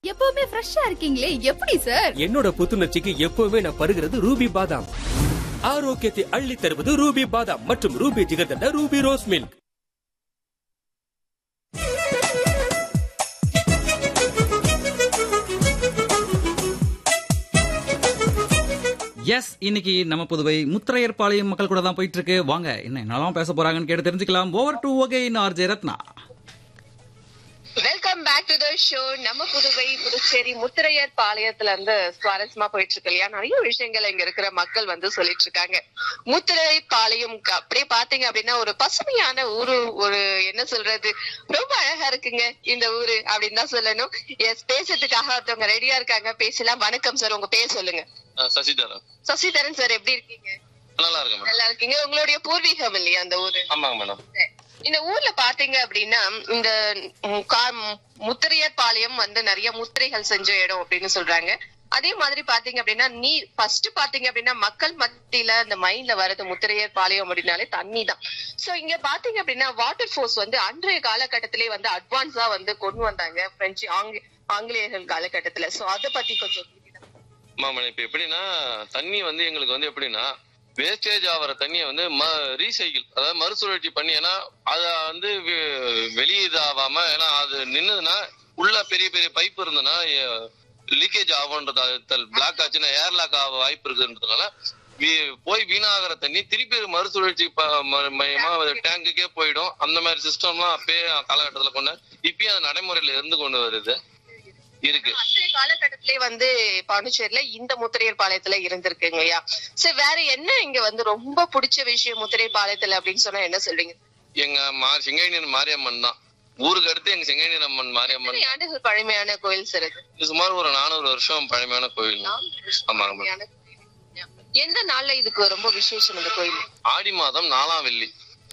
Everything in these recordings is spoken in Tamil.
எப்பவுமே ஃப்ரெஷ்ஷா இருக்கீங்களே எப்படி சார் என்னோட புத்துணர்ச்சிக்கு எப்பவுமே நான் பருகிறது ரூபி பாதாம் ஆரோக்கியத்தை அள்ளி தருவது ரூபி பாதாம் மற்றும் Ruby jigarthanda Ruby rose milk yes இன்னைக்கு நம்ம புதுவை முத்திரையர் பாளையம் மக்கள் கூட தான் போயிட்டு இருக்கு வாங்க என்ன என்னெல்லாம் பேச போறாங்கன்னு கேட்டு தெரிஞ்சுக்கலாம் over to okay RJ Ratna welcome back to the show நம்ம புதுவை புதுச்சேரி முத்திரையர் பாளையத்துல இருந்து சுவாரஸ்யமா போயிட்டு இருக்கு இல்லையா நிறைய விஷயங்கள் இங்க இருக்கிற மக்கள் வந்து சொல்லிட்டு இருக்காங்க முத்திரை பாளையம் க- அப்படியே பாத்தீங்க அப்படின்னா ஒரு பசுமையான ஊரு ஒரு என்ன சொல்றது ரொம்ப அழகா இருக்குங்க இந்த ஊரு அப்படின்னு தான் சொல்லணும் எஸ் பேசுறதுக்காக ஒருத்தவங்க ரெடியா இருக்காங்க பேசலாம் வணக்கம் சார் உங்க பேர் சொல்லுங்க ஆ, சசிதரன் சசிதரன் சார் எப்படி இருக்கீங்க நல்லா இருக்கு மேடம் நல்லா இருக்கீங்க உங்களுடைய பூர்வீகம் இல்லையா அந்த ஊரு ஆமாங்க மேடம் இந்த ஊர்ல பாத்தீங்க அப்படின்னா இந்த ம், கா- முத்திரையர் பாளையம் வந்து நிறைய முத்திரைகள் செஞ்ச இடம் அப்படின்னு சொல்றாங்க அதே மாதிரி பாத்தீங்க அப்படின்னா நீர் ஃபர்ஸ்ட் பாத்தீங்க அப்படின்னா மக்கள் மத்தியில இந்த மைண்ட்ல வரது முத்திரையர் பாளையம் அப்படின்னாலே தண்ணி தான் சோ இங்க பாத்தீங்க அப்படின்னா வாட்டர் ஃபோர்ஸ் வந்து அன்றைய காலகட்டத்திலே வந்து அட்வான்ஸா வந்து கொண்டு வந்தாங்க பிரெஞ்சு ஆங்கி ஆங்கிலேயர்கள் காலகட்டத்துல சோ அத பத்தி கொஞ்சம் சொல்லுங்க. ஆமா இப்ப எப்படின்னா தண்ணி வந்து எங்களுக்கு வந்து எப்படின்னா வேஸ்டேஜ் ஆகிற தண்ணியை வந்து ம ரீசைக்கிள் அதாவது மறுசுழற்சி பண்ணி ஏன்னா அதை வந்து வெ- வெளியே இதாகாம ஏன்னா அது நின்னுதுன்னா உள்ள பெரிய பெரிய பைப் இருந்ததுன்னா லீக்கேஜ் ஆகுன்றது பிளாக் ஆச்சுன்னா ஏர் லாக் ஆக வாய்ப்பு இருக்குன்றதுனால வீ- போய் வீணாகிற தண்ணி திருப்பி மறுசுழற்சி ப- ம- மயமா டேங்குக்கே போயிடும் அந்த மாதிரி சிஸ்டம்லாம் அப்பயே காலகட்டத்துல கொண்டு இப்பயும் அது நடைமுறையில இருந்து கொண்டு வருது இருக்கு அன்றைய காலகட்டத்திலே வந்து பாண்டிச்சேரியில இந்த முத்திரையர் பாளையத்துல இருந்திருக்குங்க ஐயா சரி வேற என்ன இங்க வந்து ரொம்ப பிடிச்ச விஷயம் முத்திரை பாளையத்துல அப்படின்னு சொன்னா என்ன சொல்றீங்க எங்க மா செங்கைநீர் மாரியம்மன் தான் ஊருக்கு அடுத்து எங்க செங்கைநீர் அம்மன் மாரியம்மன் எத்தனை ஆண்டுகள் பழமையான கோயில் சார் இது இது சுமார் ஒரு நானூறு வருஷம் பழமையான கோயில் ஆமாங்க மேடம். பழமையான கோயில். எந்த நாள்ல இதுக்கு ரொம்ப விசேஷம் இந்த கோயில் ஆடி மாதம் நாலாம் வெள்ளி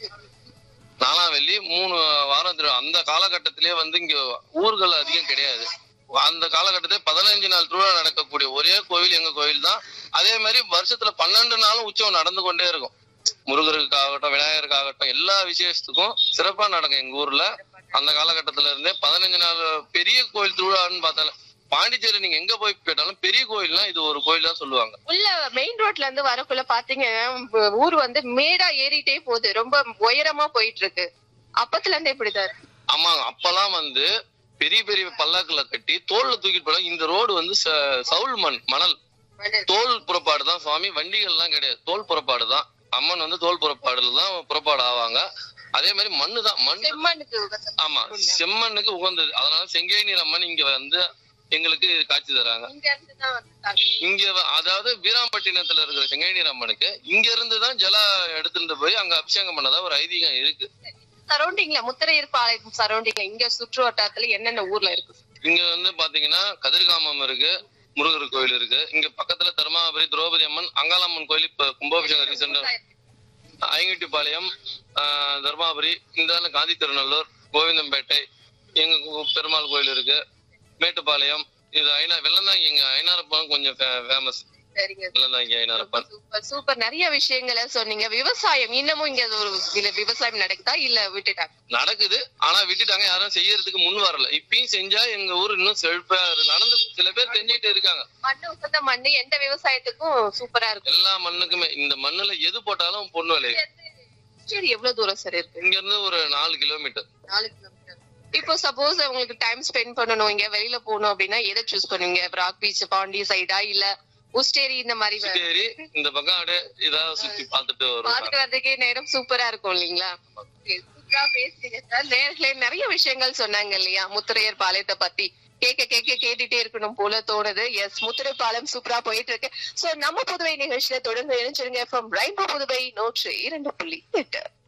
நாலாம் வெள்ளி மூணு வாரம் திரு- அந்த காலகட்டத்திலே வந்து இங்க ஊர்கள் அதிகம் கிடையாது அந்த காலகட்டத்திலே பதினஞ்சு நாள் திருவிழா நடக்கக்கூடிய ஒரே கோவில் எங்க கோவில் தான் அதே மாதிரி வருஷத்துல பன்னெண்டு நாளும் உற்சவம் நடந்து கொண்டே இருக்கும் முருகருக்காகட்டும் விநாயகருக்காகட்டும் எல்லா விசேஷத்துக்கும் சிறப்பா நடக்கும் எங்க ஊர்ல அந்த காலகட்டத்துல இருந்தே பதினஞ்சு நாள் பெரிய கோயில் திருவிழான்னு பார்த்தாலும் பாண்டிச்சேரி நீங்க எங்க போய் கேட்டாலும் பெரிய கோயில்னா இது ஒரு கோயில் தான் சொல்லுவாங்க உள்ள மெயின் ரோட்ல இருந்து வரக்குள்ள பாத்தீங்க ஊர் வந்து மேடா ஏறிட்டே போகுது ரொம்ப உயரமா போயிட்டு இருக்கு அப்பத்துல இருந்து இப்படிதான் இருக்கு. ஆமாங்க அப்பெல்லாம் வந்து பெரிய பெரிய பல்லாக்குல கட்டி தோல்ல தூக்கிட்டு போல இந்த ரோடு வந்து ச- சவுல் மண் மணல் தோல் புறப்பாடு தான் சுவாமி வண்டிகள் எல்லாம் கிடையாது தோல் புறப்பாடு தான் அம்மன் வந்து தோல் புறப்பாடுல தான் புறப்பாடு ஆவாங்க அதே மாதிரி மண்ணு தான் மண் செம்மண்ணுக்கு உகந்த- ஆமா செம்மண்ணுக்கு உகந்தது அதனால செங்கை நீர் அம்மன் இங்க வந்து எங்களுக்கு காட்சி தராங்க இங்க இருந்து தான் வந்திருக்காங்க. இங்க வ- அதாவது வீராம்பட்டினத்துல இருக்கிற செங்கை நீர் அம்மனுக்கு இங்க இருந்து தான் ஜலா எடுத்துட்டு போய் அங்க அபிஷேகம் பண்ணதா ஒரு ஐதீகம் இருக்கு சரௌண்டிங்ல முத்திரையர் பாளையம் சரௌண்டிங்ல இங்க சுற்று வட்டாரத்துல என்னென்ன ஊர்ல இருக்கு இங்க வந்து பாத்தீங்கன்னா கதிர்காமம் இருக்கு முருகர் கோயில் இருக்கு இங்க பக்கத்துல தருமாபுரி திரௌபதி அம்மன் அங்காளம்மன் கோயில் இப்ப கும்பாபிஷேகம் ரீசெண்டா ஐங்குட்டிப்பாளையம் ஆஹ், தர்மாபுரி இந்த காந்தி திருநல்லூர் கோவிந்தம்பேட்டை எங்க கு- பெருமாள் கோயில் இருக்கு மேட்டுப்பாளையம் இது ஐநா வெள்ளந்தாங்கி இங்க ஐநாரப்பன் கொஞ்சம் ஃபேமஸ் சரிங்க வெள்ளந்தாங்கி ஐநாரப்பன் சூப்பர் சூப்பர் நிறைய விஷயங்களை சொன்னீங்க விவசாயம் இன்னமும் இங்க ஒரு இல்ல விவசாயம் நடக்குதா இல்ல விட்டுட்டாங்க நடக்குது ஆனா விட்டுட்டாங்க யாரும் செய்யறதுக்கு முன் வரல இப்பயும் செஞ்சா எங்க ஊர் இன்னும் செழிப்பா இருக்கு. நடந்து சில பேர் செஞ்சுட்டு இருக்காங்க மண்ணு உகந்த மண்ணு எந்த விவசாயத்துக்கும் சூப்பரா இருக்கும் எல்லா மண்ணுக்குமே இந்த மண்ணுல எது போட்டாலும் பொண்ணு விளையும் சரி எவ்வளவு தூரம் சார் இருக்கு இங்க இருந்து ஒரு நாலு கிலோமீட்டர் நாலு கிலோமீட்டர் இப்போ சப்போஸ் உங்களுக்கு டைம் ஸ்பெண்ட் பண்ணணும் இங்க வெளியில போகணும் அப்படின்னா எதை சூஸ் பண்ணுவீங்க ராக் பீச் பாண்டி சைடா இல்ல உஸ்டேரி இந்த மாதிரி வே- சரி இந்த பக்கம் அப்படியே ஏதாவது சுத்தி பார்த்துட்டு வருவோம் பார்த்துட்டு வர்றதுக்கே நேரம் சூப்பரா இருக்கும் இல்லீங்களா Okay, சூப்பரா பேசுறீங்க சார் நேர்களே நிறைய விஷயங்கள் சொன்னாங்க இல்லையா முத்திரையர் பாளையத்தை பத்தி கேட்க கேட்க கேட்டுட்டே இருக்கணும் போல தோணுது எஸ் முத்திரை பாலம் சூப்பரா போயிட்டு இருக்கு சோ நம்ம புதுவை நிகழ்ச்சியில தொடர்ந்து இணைஞ்சிருங்க ஃப்ரம் ரெயின்போ புதுவை நூற்று இரண்டு புள்ளி எட்டு